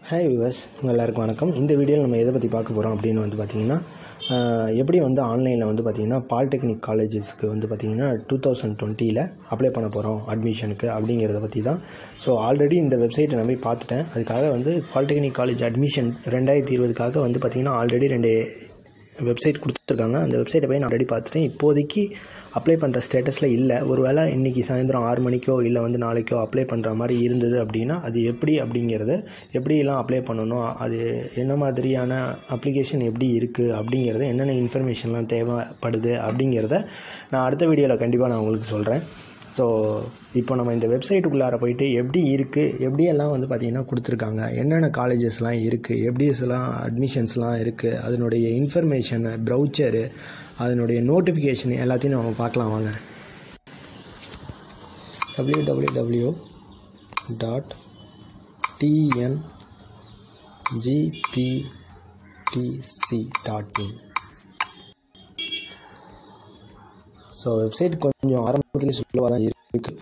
hi viewers எல்லாருக்கும் வணக்கம் இந்த வீடியோவில் நம்ம எதை பற்றி பார்க்க போகிறோம் அப்படின்னு வந்து பார்த்திங்கன்னா ஆஹ், எப்படி வந்து ஆன்லைனில் வந்து பார்த்திங்கன்னா பாலிடெக்னிக் காலேஜஸ்க்கு வந்து பார்த்திங்கன்னா டூ தௌசண்ட் டுவெண்ட்டியில் அப்ளை பண்ண போகிறோம் அட்மிஷனுக்கு அப்படிங்கிறத பற்றி தான் ஸோ ஆல்ரெடி இந்த வெப்சைட்டை நான் போய் பார்த்துட்டேன் அதுக்காக வந்து பாலிடெக்னிக் காலேஜ் அட்மிஷன் ரெண்டாயிரத்தி இருபதுக்காக வந்து பார்த்திங்கன்னா ஆல்ரெடி ரெண்டு வெப்சைட் கொடுத்துருக்காங்க அந்த வெப்சைட்டை போய் நான் ஆல்ரெடி பார்த்துட்டேன் இப்போதைக்கு அப்ளை பண்ணுற ஸ்டேட்டஸில் இல்லை ஒருவேளை இன்றைக்கி சாயந்தரம் ஆறு மணிக்கோ இல்லை வந்து நாளைக்கோ அப்ளை பண்ணுற மாதிரி இருந்தது அப்படின்னா அது எப்படி அப்படிங்கிறது எப்படியெல்லாம் அப்ளை பண்ணணும் அது என்ன மாதிரியான அப்ளிகேஷன் எப்படி இருக்குது அப்படிங்கிறது என்னென்ன இன்ஃபர்மேஷன்லாம் தேவைப்படுது அப்படிங்கிறத நான் அடுத்த வீடியோவில் கண்டிப்பாக நான் உங்களுக்கு சொல்கிறேன் ஸோ இப்போ நம்ம இந்த வெப்சைட்டுக்குள்ளார போயிட்டு எப்படி இருக்குது எப்படியெல்லாம் வந்து பார்த்திங்கன்னா கொடுத்துருக்காங்க என்னென்ன காலேஜஸ்லாம் இருக்குது எப்படிஸ்லாம் அட்மிஷன்ஸ்லாம் இருக்குது அதனுடைய இன்ஃபர்மேஷனு ப்ரௌச்சரு அதனுடைய நோட்டிஃபிகேஷன் எல்லாத்தையும் நம்ம பார்க்கலாம் வாங்க W W W dot TN GPTC dot in so website கொஞ்சம் ஆரம்பத்தில் ஸ்லோவாக தான் இருக்குது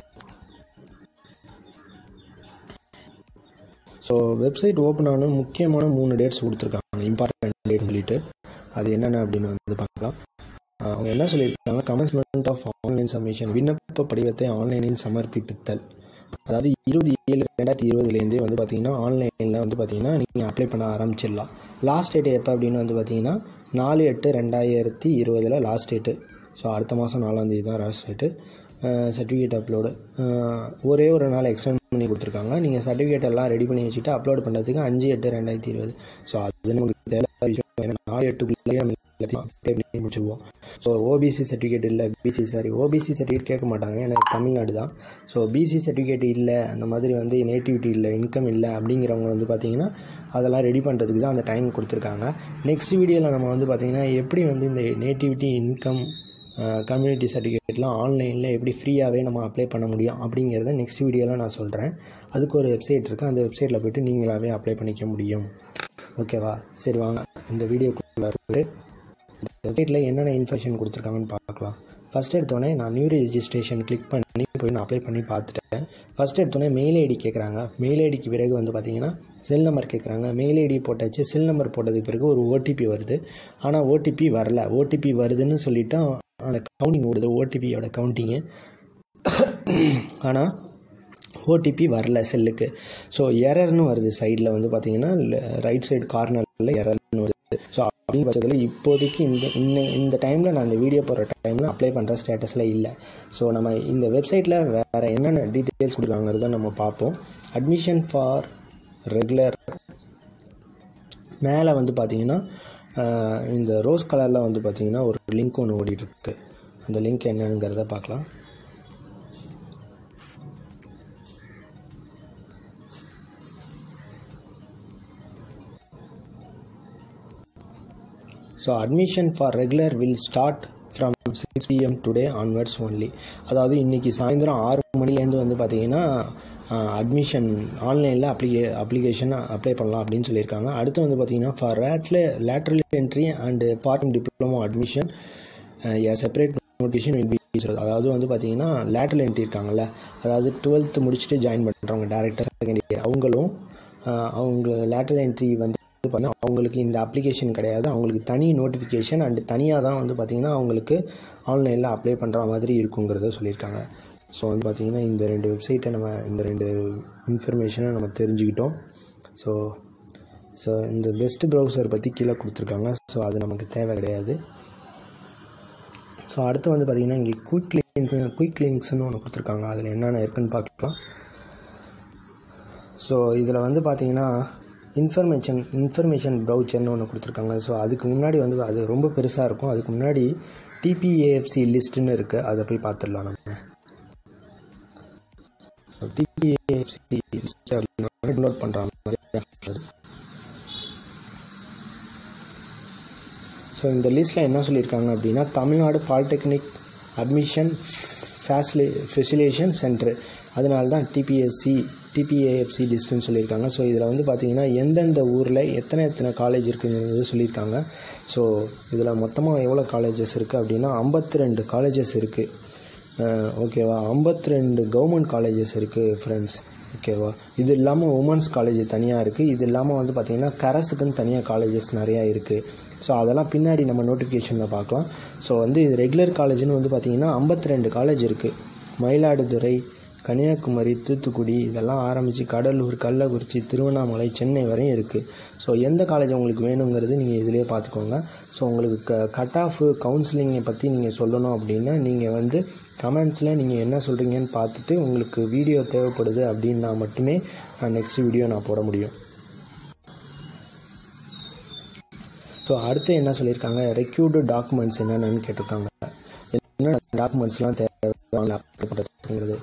ஸோ வெப்சைட் ஓப்பன் ஆன முக்கியமான மூணு டேட்ஸ் கொடுத்துருக்காங்க இம்பார்ட்டன்ட் டேட் சொல்லிட்டு அது என்னென்ன அப்படின்னு வந்து பார்க்கலாம் ஆஹ் அவங்க என்ன சொல்லியிருக்காங்க கமென்ஸ்மெண்ட் ஆஃப் ஆன்லைன் சப்மிஷன் விண்ணப்ப படிவத்தை ஆன்லைனில் சமர்ப்பித்தல் அதாவது இருபது ஏழு ரெண்டாயிரத்தி இருபதுலேருந்தே வந்து பார்த்தீங்கன்னா ஆன்லைனில் வந்து பார்த்தீங்கன்னா நீங்கள் அப்ளை பண்ண ஆரம்பிச்சிடலாம் லாஸ்ட் டேட் எப்போ அப்படின்னு வந்து பார்த்தீங்கன்னா நாலு எட்டு ரெண்டாயிரத்தி இருபதில் லாஸ்ட் டேட்டு ஸோ அடுத்த மாதம் நாலாந்தேதி தான் லாஸ்ட் டேட்டு சர்டிஃபிகேட் அப்லோடு ஒரே ஒரு நாள் எக்ஸ்டெண்ட் பண்ணி கொடுத்துருக்காங்க நீங்கள் சர்டிஃபிகேட் எல்லாம் ரெடி பண்ணி வச்சுட்டு அப்லோட் பண்ணுறதுக்கு அஞ்சு எட்டு ரெண்டாயிரத்தி இருபது ஸோ அது நமக்கு தேவை விஷயம் ஏன்னா நாலு எட்டுக்குள்ளேயே நம்ம எல்லாத்தையும் அப்ளை பண்ணி முடிச்சுக்குவோம் ஸோ ஓபிசி சர்டிஃபிகேட் இல்லை பிசி சாரி ஓபிசி சர்டிஃபிகேட் கேட்க மாட்டாங்க ஏன்னா இது தமிழ்நாடு தான் ஸோ பிசி சர்டிஃபிகேட் இல்லை அந்த மாதிரி வந்து நேட்டிவிட்டி இல்லை இன்கம் இல்லை அப்படிங்கிறவங்க வந்து பார்த்தீங்கன்னா அதெல்லாம் ரெடி பண்ணுறதுக்கு தான் அந்த டைம் கொடுத்துருக்காங்க நெக்ஸ்ட் வீடியோவில் நம்ம வந்து பார்த்தீங்கன்னா எப்படி வந்து இந்த நேட்டிவிட்டி இன்கம் கம்யூனிட்டி சர்டிஃபிகேட்லாம் ஆன்லைனில் எப்படி ஃப்ரீயாகவே நம்ம அப்ளை பண்ண முடியும் அப்படிங்கிறத நெக்ஸ்ட் வீடியோவில் நான் சொல்கிறேன் அதுக்கு ஒரு வெப்சைட் இருக்குது அந்த வெப்சைட்டில் போய்ட்டு நீங்களாகவே அப்ளை பண்ணிக்க முடியும் ஓகேவா சரி வாங்க இந்த வீடியோக்குள்ளே இருக்குது வெப்சைட்டில் என்னென்ன இன்ஃபர்மேஷன் கொடுத்துருக்காங்கன்னு பார்க்கலாம் ஃபஸ்ட் எடுத்தோடனே நான் நியூ ரெஜிஸ்ட்ரேஷன் கிளிக் பண்ணி போய் நான் அப்ளை பண்ணி பார்த்துட்டேன் ஃபஸ்ட் எடுத்தோடனே மெயில் ஐடி கேட்குறாங்க மெயில் ஐடிக்கு பிறகு வந்து பார்த்தீங்கன்னா செல் நம்பர் கேட்குறாங்க மெயில் ஐடி போட்டாச்சு செல் நம்பர் போட்டதுக்கு பிறகு ஒரு ஓடிபி வருது ஆனால் ஓடிபி வரல ஓடிபி வருதுன்னு சொல்லிட்டு அந்த கவுண்டிங் ஓடுது ஓடிபியோட கவுண்டிங்கு ஆனால் ஓடிபி வரல செல்லுக்கு ஸோ எரர்னு வருது சைடில் வந்து பார்த்தீங்கன்னா ரைட் சைடு கார்னரில் எரர்னு வருது ஸோ அப்படிங்கிற பட்சத்தில் இப்போதைக்கு இந்த இன்ன இந்த டைமில் நான் இந்த வீடியோ போடுற டைமில் அப்ளை பண்ணுற ஸ்டேட்டஸில் இல்லை ஸோ நம்ம இந்த வெப்சைட்டில் வேறு என்னென்ன டீட்டெயில்ஸ் கொடுக்குறாங்கிறத நம்ம பார்ப்போம் அட்மிஷன் ஃபார் ரெகுலர் மேலே வந்து பார்த்தீங்கன்னா ஆஹ், இந்த ரோஸ் கலரில் வந்து பார்த்தீங்கன்னா ஒரு லிங்க் ஒன்று ஓடிட்டு இருக்கு அந்த லிங்க் என்னங்கிறத பார்க்கலாம் so admission for regular will start from six PM today onwards only அதாவது இன்றைக்கி சாயந்தரம் ஆறு மணிலேருந்து வந்து பார்த்தீங்கன்னா அட்மிஷன் ஆன்லைனில் அப்ளிகே அப்ளிகேஷன் அப்ளை பண்ணலாம் அப்படின்னு சொல்லியிருக்காங்க அடுத்து வந்து பார்த்தீங்கன்னா ஃபார் ரேட்ல lateral entry and part diploma admission a separate notification will be அதாவது வந்து பார்த்தீங்கன்னா லேட்ரல் என்ட்ரி இருக்காங்கல்ல அதாவது டுவெல்த்து முடிச்சுட்டு ஜாயின் பண்ணுறவங்க டேரெக்டாக செகண்ட் இயர் அவங்களும் ஆஹ், அவங்க லேட்ரல் என்ட்ரி வந்து பார்த்தீங்கன்னா அவங்களுக்கு இந்த அப்ளிகேஷன் கிடையாது அவங்களுக்கு தனி நோட்டிஃபிகேஷன் அண்டு தனியாக தான் வந்து பார்த்திங்கன்னா அவங்களுக்கு ஆன்லைனில் அப்ளை பண்ணுற மாதிரி இருக்குங்கிறத சொல்லியிருக்காங்க ஸோ வந்து பார்த்திங்கன்னா இந்த ரெண்டு வெப்சைட்டை நம்ம இந்த ரெண்டு இன்ஃபர்மேஷனை நம்ம தெரிஞ்சுக்கிட்டோம் ஸோ ஸோ இந்த பெஸ்ட் ப்ரௌசர் பற்றி கீழே கொடுத்துருக்காங்க ஸோ அது நமக்கு தேவை கிடையாது ஸோ அடுத்து வந்து பார்த்திங்கன்னா இங்கே குயிக் லிங்க்ஸ் குயிக் லிங்க்ஸ்னு ஒன்று கொடுத்துருக்காங்க அதில் என்னென்ன இருக்குன்னு பார்க்கலாம் ஸோ இதில் வந்து பார்த்தீங்கன்னா இன்ஃபர்மேஷன் இன்ஃபர்மேஷன் ப்ரௌச்சர்னு ஒன்று கொடுத்துருக்காங்க ஸோ அதுக்கு முன்னாடி வந்து அது ரொம்ப பெருசாக இருக்கும் அதுக்கு முன்னாடி டிபிஏஎஃப்சி லிஸ்ட்டுன்னு இருக்குது அதை போய் பார்த்துடலாம் நம்ம டிபிஏஎஃப்சி லிஸ்ட் டவுன்லோட் பண்ணுற மாதிரி ஸோ இந்த லிஸ்ட்டில் என்ன சொல்லியிருக்காங்க அப்படின்னா Tamil Nadu polytechnic admission facility facilitation centre அதனால தான் டிபிஎஸ்சி டிபிஏஎஃப்சி லிஸ்ட்டுன்னு சொல்லியிருக்காங்க ஸோ இதில் வந்து பார்த்தீங்கன்னா எந்தெந்த ஊரில் எத்தனை எத்தனை காலேஜ் இருக்குங்கிறது சொல்லியிருக்காங்க ஸோ இதில் மொத்தமாக எவ்வளோ காலேஜஸ் இருக்குது அப்படின்னா ஐம்பத்தி ரெண்டு காலேஜஸ் இருக்குது ஓகேவா ஐம்பத்தி ரெண்டு கவர்மெண்ட் காலேஜஸ் இருக்குது ஃப்ரெண்ட்ஸ் ஓகேவா இது இல்லாமல் உமன்ஸ் காலேஜ் தனியாக இருக்குது இது இல்லாமல் வந்து பார்த்திங்கன்னா கரஸுக்குன்னு தனியாக காலேஜஸ் நிறையா இருக்குது ஸோ அதெல்லாம் பின்னாடி நம்ம நோட்டிஃபிகேஷனில் பார்க்கலாம் ஸோ வந்து இது ரெகுலர் காலேஜ்னு வந்து பார்த்திங்கன்னா ஐம்பத்தி ரெண்டு காலேஜ் இருக்குது மயிலாடுதுறை கன்னியாகுமரி தூத்துக்குடி இதெல்லாம் ஆரம்பித்து கடலூர் கள்ளக்குறிச்சி திருவண்ணாமலை சென்னை வரையும் இருக்குது ஸோ எந்த காலேஜ் உங்களுக்கு வேணுங்கிறது நீங்கள் இதிலே பார்த்துக்கோங்க ஸோ உங்களுக்கு க கட் ஆஃப் கவுன்சிலிங்கை பற்றி நீங்கள் சொல்லணும் அப்படின்னா நீங்கள் வந்து கமெண்ட்ஸில் நீங்கள் என்ன சொல்கிறீங்கன்னு பார்த்துட்டு உங்களுக்கு வீடியோ தேவைப்படுது அப்படின்னா மட்டுமே நெக்ஸ்ட் வீடியோ நான் போட முடியும் ஸோ அடுத்து என்ன சொல்லியிருக்காங்க ரெக்யூர்டு டாக்குமெண்ட்ஸ் என்னென்னு கேட்டிருக்காங்க என்ன டாக்குமெண்ட்ஸ்லாம் தேவை அப்ளை பண்ணுறதுங்கிறது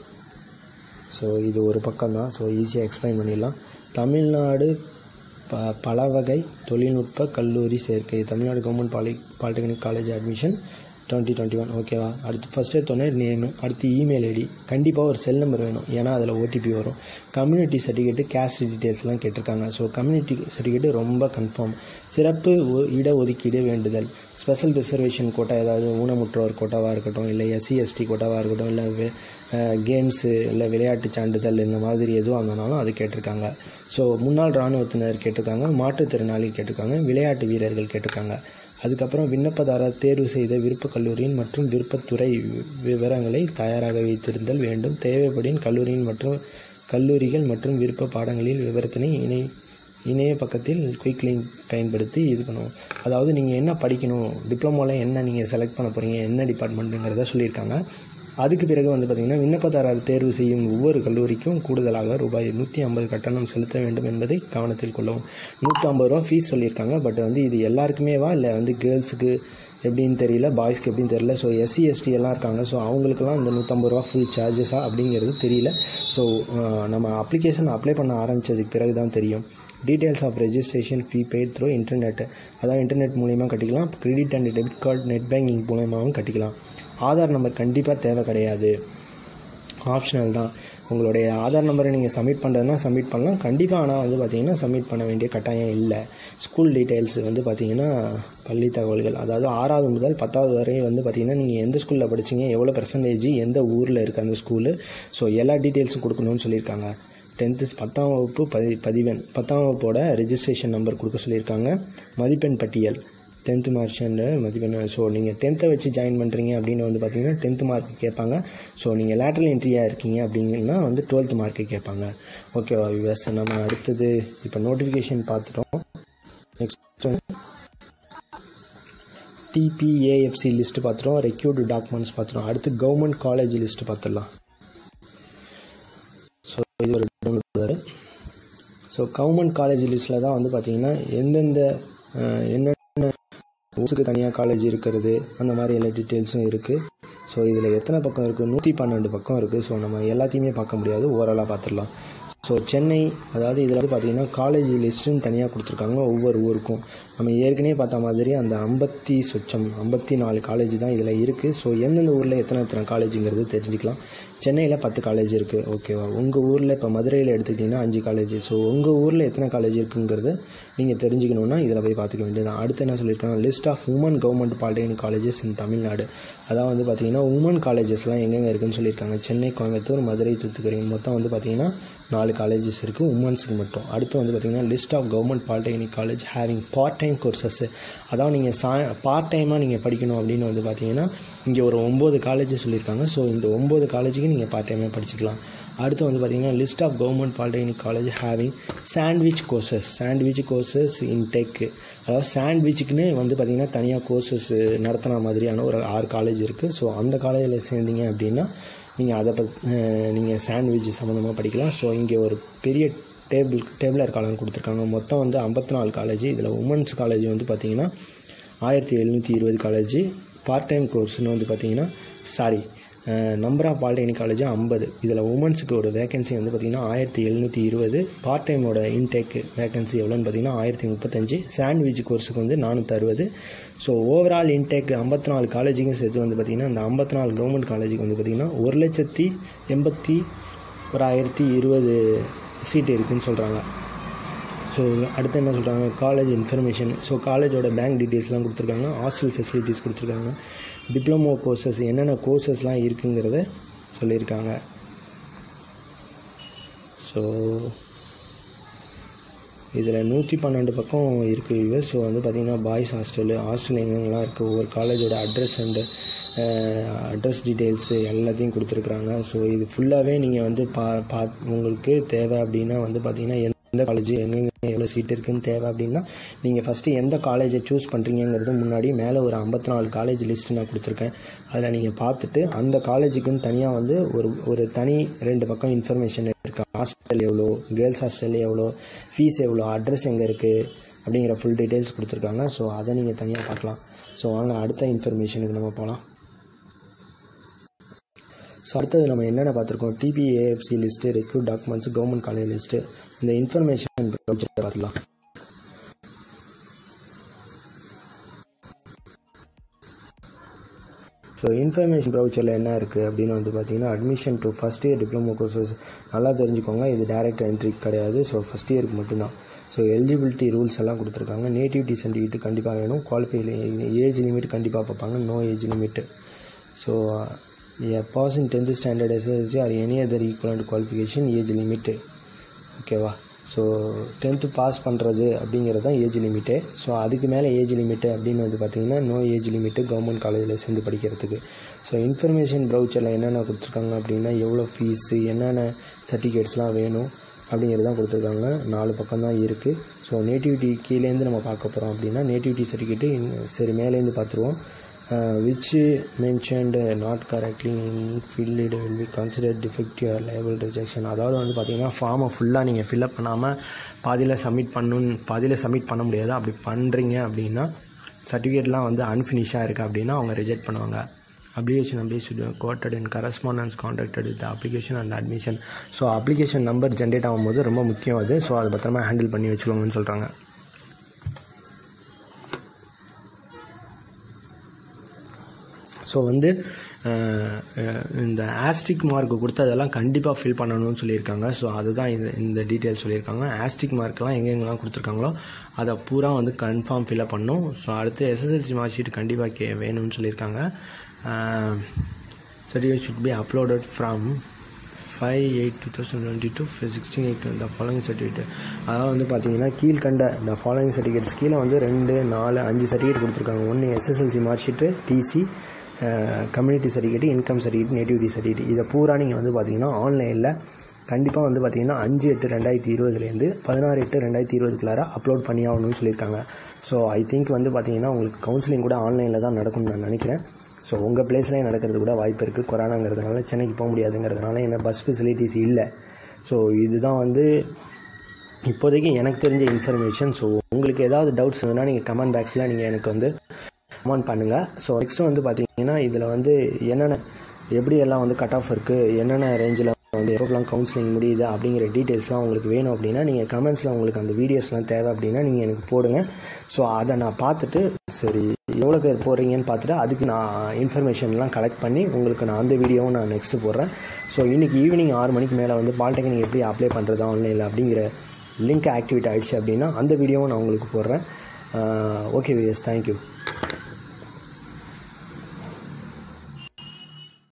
ஸோ இது ஒரு பக்கம் தான் ஸோ ஈஸியாக எக்ஸ்பிளைன் பண்ணிடலாம் தமிழ்நாடு ப பல வகை தொழில்நுட்ப கல்லூரி சேர்க்கை Tamil Nadu government poly polytechnic college admission twenty twenty one ஓகேவா அடுத்து ஃபஸ்ட் எடுத்தோடனே நேமு அடுத்து இமெயில் ஐடி கண்டிப்பாக ஒரு செல் நம்பர் வேணும் ஏன்னா அதில் ஓடிபி வரும் கம்யூனிட்டி சர்டிஃபிகேட்டு கேஸ்ட் டீட்டெயில்ஸ்லாம் கேட்டிருக்காங்க ஸோ கம்யூனிட்டி சர்டிஃபிகேட்டு ரொம்ப கன்ஃபார்ம் சிறப்பு ஒ இட ஒதுக்கீடு வேண்டுதல் ஸ்பெஷல் ரிசர்வேஷன் கோட்டா ஏதாவது ஊனமுற்றோர் கோட்டாவாக இருக்கட்டும் இல்லை எஸ்சி எஸ்டி கோட்டாவாக இருக்கட்டும் இல்லை கேம்ஸு இல்லை விளையாட்டு சான்றிதழ் இந்த மாதிரி எதுவாக இருந்தாலும் அது கேட்டிருக்காங்க ஸோ முன்னாள் இராணுவத்தினர் கேட்டிருக்காங்க மாற்றுத்திறனாளி கேட்டிருக்காங்க விளையாட்டு வீரர்கள் கேட்டிருக்காங்க அதுக்கப்புறம் விண்ணப்பதாரர் தேர்வு செய்த விருப்ப கல்லூரியின் மற்றும் விருப்பத்துறை விவரங்களை தயாராக வைத்திருந்தல் வேண்டும் தேவைப்படின் கல்லூரியின் மற்றும் கல்லூரிகள் மற்றும் விருப்ப பாடங்களில் விவரத்தினை இணை இணைய பக்கத்தில் குயிக் லிங்க் பயன்படுத்தி இது பண்ணுவோம் அதாவது நீங்கள் என்ன படிக்கணும் டிப்ளமோவில் என்ன நீங்கள் செலக்ட் பண்ண போகிறீங்க என்ன டிபார்ட்மெண்ட்டுங்கிறத சொல்லியிருக்காங்க அதுக்கு பிறகு வந்து பார்த்திங்கன்னா விண்ணப்பதாரர் தேர்வு செய்யும் ஒவ்வொரு கல்லூரிக்கும் கூடுதலாக ரூபாய் நூற்றி ஐம்பது கட்டணம் செலுத்த வேண்டும் என்பதை கவனத்தில் கொள்ளவும் நூற்றி ஐம்பது ரூபா ஃபீஸ் சொல்லியிருக்காங்க பட் வந்து இது எல்லாருக்குமேவா இல்லை வந்து கேர்ள்ஸுக்கு எப்படின்னு தெரியல பாய்ஸ்க்கு எப்படின்னு தெரியல ஸோ எஸ்சி எஸ்டி எல்லாம் இருக்காங்க ஸோ அவங்களுக்குலாம் இந்த நூற்றம்பது ரூபா ஃபுல் சார்ஜஸா அப்படிங்கிறது தெரியல ஸோ நம்ம அப்ளிகேஷன் அப்ளை பண்ண ஆரம்பித்ததுக்கு பிறகு தான் தெரியும் details of registration fee paid through internet அதாவது இன்டர்நெட் மூலிமா கட்டிக்கலாம் credit and debit card net banking மூலயமாவும் கட்டிக்கலாம் ஆதார் நம்பர் கண்டிப்பாக தேவை கிடையாது ஆப்ஷனல் தான் உங்களுடைய ஆதார் நம்பரை நீங்கள் சப்மிட் பண்ணுறதுனா சப்மிட் பண்ணலாம் கண்டிப்பாக ஆனால் வந்து பார்த்திங்கன்னா சப்மிட் பண்ண வேண்டிய கட்டாயம் இல்லை ஸ்கூல் டீட்டெயில்ஸ் வந்து பார்த்திங்கன்னா பள்ளி தகவல்கள் அதாவது ஆறாவது முதல் பத்தாவது வரை வந்து பார்த்திங்கன்னா நீங்கள் எந்த ஸ்கூலில் படிச்சீங்க எவ்வளோ பர்சன்டேஜ் எந்த ஊரில் இருக்குது அந்த ஸ்கூலு ஸோ எல்லா டீட்டெயில்ஸும் கொடுக்கணும்னு சொல்லியிருக்காங்க டென்த்து பத்தாம் வகுப்பு பதி பதிவெண் பத்தாம் வகுப்போட ரெஜிஸ்ட்ரேஷன் நம்பர் கொடுக்க சொல்லியிருக்காங்க மதிப்பெண் பட்டியல் டென்த்து மார்க்ஷன் மதிப்பெண் ஸோ நீங்கள் டென்த்தை வச்சு ஜாயின் பண்ணுறீங்க அப்படின்னு வந்து பார்த்தீங்கன்னா டென்த்து மார்க் கேட்பாங்க ஸோ நீங்கள் லேட்டரல் என்ட்ரியாக இருக்கீங்க அப்படிங்கன்னா வந்து டுவெல்த் மார்க்கு கேட்பாங்க ஓகேவா விவஸ் நம்ம அடுத்தது இப்போ நோட்டிஃபிகேஷன் பார்த்துட்டோம் நெக்ஸ்ட் டிபிஏஎஃப்சி லிஸ்ட்டு பார்த்துட்டோம் ரெக்யூர்டு டாக்குமெண்ட்ஸ் பார்த்துட்டோம் அடுத்து கவர்மெண்ட் காலேஜ் லிஸ்ட்டு பார்த்துடலாம் ஸோ இது ஒரு டவுன்லோடு ஸோ கவர்மெண்ட் காலேஜ் லிஸ்ட்டில் தான் வந்து பார்த்திங்கன்னா எந்தெந்த என்னென்ன கோர்ஸுக்கு தனியாக காலேஜ் இருக்கிறது அந்த மாதிரி எல்லா டீட்டெயில்ஸும் இருக்குது ஸோ இதில் எத்தனை பக்கம் இருக்குது நூற்றி பன்னெண்டு பக்கம் இருக்குது ஸோ நம்ம எல்லாத்தையுமே பார்க்க முடியாது ஓரலாக பார்த்துடலாம் ஸோ சென்னை அதாவது இதில் வந்து பார்த்திங்கன்னா காலேஜ் லிஸ்ட்டுன்னு தனியாக கொடுத்துருக்காங்க ஒவ்வொரு ஊருக்கும் நம்ம ஏற்கனவே பார்த்த மாதிரி அந்த ஐம்பத்தி சொச்சம் ஐம்பத்தி நாலு காலேஜ் தான் இதில் இருக்குது ஸோ எந்தெந்த ஊரில் எத்தனை எத்தனை காலேஜுங்கிறது தெரிஞ்சுக்கலாம் சென்னையில் பத்து காலேஜ் இருக்குது ஓகேவா உங்கள் ஊரில் இப்போ மதுரையில் எடுத்துக்கிட்டிங்கன்னா அஞ்சு காலேஜ் ஸோ உங்கள் ஊரில் எத்தனை காலேஜ் இருக்குங்கிறது நீங்கள் தெரிஞ்சுக்கணுன்னா இதில் போய் பார்த்துக்க வேண்டியதான் அடுத்து என்ன சொல்லியிருக்காங்க list of women government polytechnic colleges in Tamil Nadu அதாவது வந்து பார்த்திங்கன்னா உமன் காலேஜஸ்லாம் எங்கெங்கே இருக்குன்னு சொல்லியிருக்காங்க சென்னை கோயம்புத்தூர் மதுரை தூத்துக்குடி மொத்தம் வந்து பார்த்திங்கன்னா நாலு காலேஜஸ் இருக்குது உமன்ஸுக்கு மட்டும் அடுத்து வந்து பார்த்திங்கன்னா list of government polytechnic college having part time courses அதாவது நீங்கள் சா பார்ட் டைமாக நீங்கள் படிக்கணும் அப்படின்னு வந்து பார்த்தீங்கன்னா இங்கே ஒரு ஒம்பது காலேஜ் சொல்லியிருக்காங்க ஸோ இந்த ஒம்பது காலேஜுக்கு நீங்கள் பார்ட் டைமாக படிச்சுக்கலாம் அடுத்து வந்து பார்த்திங்கன்னா list of government polytechnic college having sandwich courses sandwich courses in tech அதாவது சாண்ட்விச்சுக்குன்னு வந்து பார்த்திங்கன்னா தனியாக கோர்சஸ் நடத்துன மாதிரியான ஒரு ஆறு காலேஜ் இருக்குது ஸோ அந்த காலேஜில் சேர்ந்தீங்க அப்படின்னா நீங்கள் அதை பத் நீங்கள் சாண்ட்விச் சம்மந்தமாக படிக்கலாம் ஸோ இங்கே ஒரு பெரிய டேபிள் டேபிளர் காலம் கொடுத்துருக்காங்க மொத்தம் வந்து ஐம்பத்தி நாலு காலேஜ் இதில் உமன்ஸ் காலேஜ் வந்து பார்த்திங்கன்னா ஆயிரத்தி எழுநூற்றி இருபது காலேஜ் பார்ட் டைம் கோர்ஸ்னு வந்து பார்த்திங்கன்னா sorry number of polytechnic college ஐம்பது இதில் உமன்ஸுக்கு ஒரு வேகன்சி வந்து பார்த்திங்கன்னா ஆயிரத்தி எழுநூற்றி இருபது பார்ட் டைமோட இன்டேக் வேகன்சி எவ்வளோன்னு பார்த்தீங்கன்னா ஆயிரத்தி முப்பத்தஞ்சு சாண்ட்விச் கோர்ஸுக்கு வந்து நானூற்றி அறுபது ஸோ ஓவரால் இன்டேக் ஐம்பத்தி நாலு காலேஜுக்கும் சேர்த்து வந்து பார்த்திங்கன்னா இந்த ஐம்பத்தி நாலு கவர்மெண்ட் காலேஜுக்கு வந்து பார்த்திங்கன்னா ஒரு லட்சத்தி எண்பத்தி ஒரு ஆயிரத்தி இருபது சீட் இருக்குதுன்னு சொல்கிறாங்க ஸோ அடுத்து என்ன சொல்கிறாங்க காலேஜ் இன்ஃபர்மேஷன் ஸோ காலேஜோட பேங்க் டீட்டெயில்ஸ்லாம் கொடுத்துருக்காங்க ஹாஸ்டல் ஃபெசிலிட்டிஸ் கொடுத்துருக்காங்க டிப்ளமோ கோர்சஸ் என்னென்ன கோர்சஸ்லாம் இருக்குங்கிறத சொல்லியிருக்காங்க ஸோ இதில் நூற்றி பன்னெண்டு பக்கம் இருக்குது யூஎஸ் ஸோ வந்து பார்த்திங்கன்னா பாய்ஸ் ஹாஸ்டலு ஹாஸ்டல் எங்கெங்கெல்லாம் இருக்குது ஒவ்வொரு காலேஜோட அட்ரஸ் அண்டு அட்ரஸ் டீட்டெயில்ஸு எல்லாத்தையும் கொடுத்துருக்குறாங்க ஸோ இது ஃபுல்லாகவே நீங்கள் வந்து பா பா உங்களுக்கு தேவை அப்படின்னா வந்து பார்த்திங்கன்னா எந்த காலேஜ் எங்கெங்கே எவ்வளோ சீட் இருக்குன்னு தேவை அப்படின்னா நீங்கள் ஃபஸ்ட்டு எந்த காலேஜை சூஸ் பண்ணுறீங்கிறது முன்னாடி மேலே ஒரு ஐம்பத்தி நாலு காலேஜ் லிஸ்ட்டு நான் கொடுத்துருக்கேன் அதில் நீங்கள் பார்த்துட்டு அந்த காலேஜுக்குன்னு தனியாக வந்து ஒரு ஒரு தனி ரெண்டு பக்கம் இன்ஃபர்மேஷன் இருக்குது ஹாஸ்டல் எவ்வளோ கேர்ள்ஸ் ஹாஸ்டல் எவ்வளோ ஃபீஸ் எவ்வளோ அட்ரஸ் எங்கே இருக்குது அப்படிங்கிற ஃபுல் டீட்டெயில்ஸ் கொடுத்துருக்காங்க ஸோ அதை நீங்கள் தனியாக பார்க்கலாம் ஸோ வாங்க அடுத்த இன்ஃபர்மேஷனுக்கு நம்ம போகலாம் ஸோ அடுத்தது நம்ம என்னென்ன பார்த்துருக்கோம் TPAFC list required documents government college list இந்த இன்ஃபர்மேஷன் பார்த்துக்கலாம் ஸோ இன்ஃபர்மேஷன் ப்ரௌச்சரில் என்ன இருக்குது அப்படின்னு வந்து பார்த்தீங்கன்னா admission to first year diploma courses நல்லா தெரிஞ்சுக்கோங்க இது டேரக்ட் என்ட்ரி கிடையாது ஸோ ஃபஸ்ட் இயருக்கு மட்டும்தான் ஸோ எலிஜிபிலிட்டி ரூல்ஸ் எல்லாம் கொடுத்துருக்காங்க நேட்டிவிட்டி சர்டிஃபிகேட் கண்டிப்பாக வேணும் குவாலிஃபை ஏஜ் லிமிட் கண்டிப்பாக பார்ப்பாங்க no age limit so a pass in 10th standard SSLC or any other equivalent qualification age limit ஓகேவா ஸோ டென்த்து பாஸ் பண்ணுறது அப்படிங்கிறது தான் ஏஜ் லிமிட்டு ஸோ அதுக்கு மேலே ஏஜ் லிமிட்டு அப்படின்னு வந்து பார்த்திங்கன்னா நோ ஏஜ் லிமிட்டு கவர்மெண்ட் காலேஜில் சேர்ந்து படிக்கிறதுக்கு ஸோ இன்ஃபர்மேஷன் ப்ரௌச்சரில் என்னென்ன கொடுத்துருக்காங்க அப்படின்னா எவ்வளோ ஃபீஸு என்னென்ன சர்டிஃபிகேட்ஸ்லாம் வேணும் அப்படிங்கிறது தான் கொடுத்துருக்காங்க நாலு பக்கம் தான் இருக்குது ஸோ நேட்டிவிட்டி கீழேருந்து நம்ம பார்க்க போகிறோம் அப்படின்னா நேட்டிவிட்டி சர்டிஃபிகேட்டு சரி மேலேருந்து பார்த்துருவோம் which mentioned not correctly filled will be consider defective liable rejection அதாவது வந்து பார்த்திங்கன்னா ஃபார்மை ஃபுல்லாக நீங்கள் ஃபில்அப் பண்ணாமல் பாதியில் சப்மிட் பண்ணணும் பாதியில் சப்மிட் பண்ண முடியாது அப்படி பண்ணுறீங்க அப்படின்னா சர்டிஃபிகேட்லாம் வந்து அன்ஃபினிஷாக இருக்குது அப்படின்னா அவங்க ரிஜெக்ட் பண்ணுவாங்க அப்ளிகேஷன் அப்படியே quoted in correspondence contacted with application and admission so application number generate ஆகும்போது ரொம்ப முக்கியம் அது ஸோ அதை பத்திரமா ஹேண்டில் பண்ணி வச்சுக்கோங்கன்னு சொல்கிறாங்க ஸோ வந்து இந்த ஆஸ்டிக் மார்க் கொடுத்து அதெல்லாம் கண்டிப்பாக ஃபில் பண்ணணும்னு சொல்லியிருக்காங்க ஸோ அதுதான் இந்த இந்த டீட்டெயில் சொல்லியிருக்காங்க ஆஸ்டிக் மார்க்லாம் எங்கெங்கெல்லாம் கொடுத்துருக்காங்களோ அதை பூரா வந்து கன்ஃபார்ம் ஃபில்அப் பண்ணணும் ஸோ அடுத்து எஸ்எஸ்எல்சி மார்க் ஷீட் கண்டிப்பாக கே வேணும்னு சொல்லியிருக்காங்க certificate should be uploaded from five eight two thousand twenty two sixteen eight இந்த ஃபாலோயிங் சர்டிஃபிகேட் அதாவது வந்து பார்த்தீங்கன்னா கீழ்கண்ட இந்த ஃபாலோயிங் சர்டிஃபிகேட்ஸ் கீழே வந்து ரெண்டு நாலு அஞ்சு சர்டிஃபிகேட் கொடுத்துருக்காங்க ஒன்று SSLC mark sheet TC community certificate income certificate nativity certificate இதை பூரா நீங்கள் வந்து பார்த்தீங்கன்னா ஆன்லைனில் கண்டிப்பாக வந்து பார்த்தீங்கன்னா அஞ்சு எட்டு ரெண்டாயிரத்தி இருபதுலேருந்து பதினாறு எட்டு ரெண்டாயிரத்தி இருபதுக்குள்ளார அப்லோட் பண்ணி ஆகணும்னு சொல்லியிருக்காங்க ஸோ ஐ திங்க் வந்து பார்த்தீங்கன்னா உங்களுக்கு கவுன்சிலிங் கூட ஆன்லைனில் தான் நடக்கும்னு நான் நினைக்கிறேன் ஸோ உங்கள் பிளேஸ்லேயே நடக்கிறது கூட வாய்ப்பு இருக்குது கொரோனாங்கிறதுனால சென்னைக்கு போக முடியாதுங்கிறதுனால என்ன பஸ் ஃபெசிலிட்டிஸ் இல்லை ஸோ இதுதான் வந்து இப்போதைக்கு எனக்கு தெரிஞ்ச இன்ஃபர்மேஷன் ஸோ உங்களுக்கு ஏதாவது டவுட்ஸ் இருந்ததுன்னா நீங்கள் கமெண்ட் பாக்ஸில் நீங்கள் எனக்கு வந்து கமெண்ட் பண்ணுங்கள் ஸோ நெக்ஸ்ட்டு வந்து பார்த்தீங்கன்னா இதில் வந்து என்னென்ன எப்படி எல்லாம் வந்து கட் ஆஃப் இருக்குது என்னென்ன ரேஞ்சில் வந்து எப்போலாம் கவுன்சிலிங் முடியுது அப்படிங்கிற டீட்டெயில்ஸ்லாம் உங்களுக்கு வேணும் அப்படின்னா நீங்கள் கமெண்ட்ஸில் உங்களுக்கு அந்த வீடியோஸ்லாம் தேவை அப்படின்னா நீங்கள் எனக்கு போடுங்க ஸோ அதை நான் பார்த்துட்டு சரி எவ்வளோ பேர் போடுறீங்கன்னு பார்த்துட்டு அதுக்கு நான் இன்ஃபர்மேஷன்லாம் கலெக்ட் பண்ணி உங்களுக்கு நான் அந்த வீடியோவும் நான் நெக்ஸ்ட்டு போடுறேன் ஸோ இன்றைக்கி ஈவினிங் ஆறு மணிக்கு மேலே வந்து பாலிடெக்னிக் எப்படி அப்ளை பண்ணுறது ஆன்லைனில் அப்படிங்கிற லிங்க் ஆக்டிவேட் ஆகிடுச்சு அப்படின்னா அந்த வீடியோவும் நான் உங்களுக்கு போடுறேன் ஓகே விஎஸ் தேங்க்யூ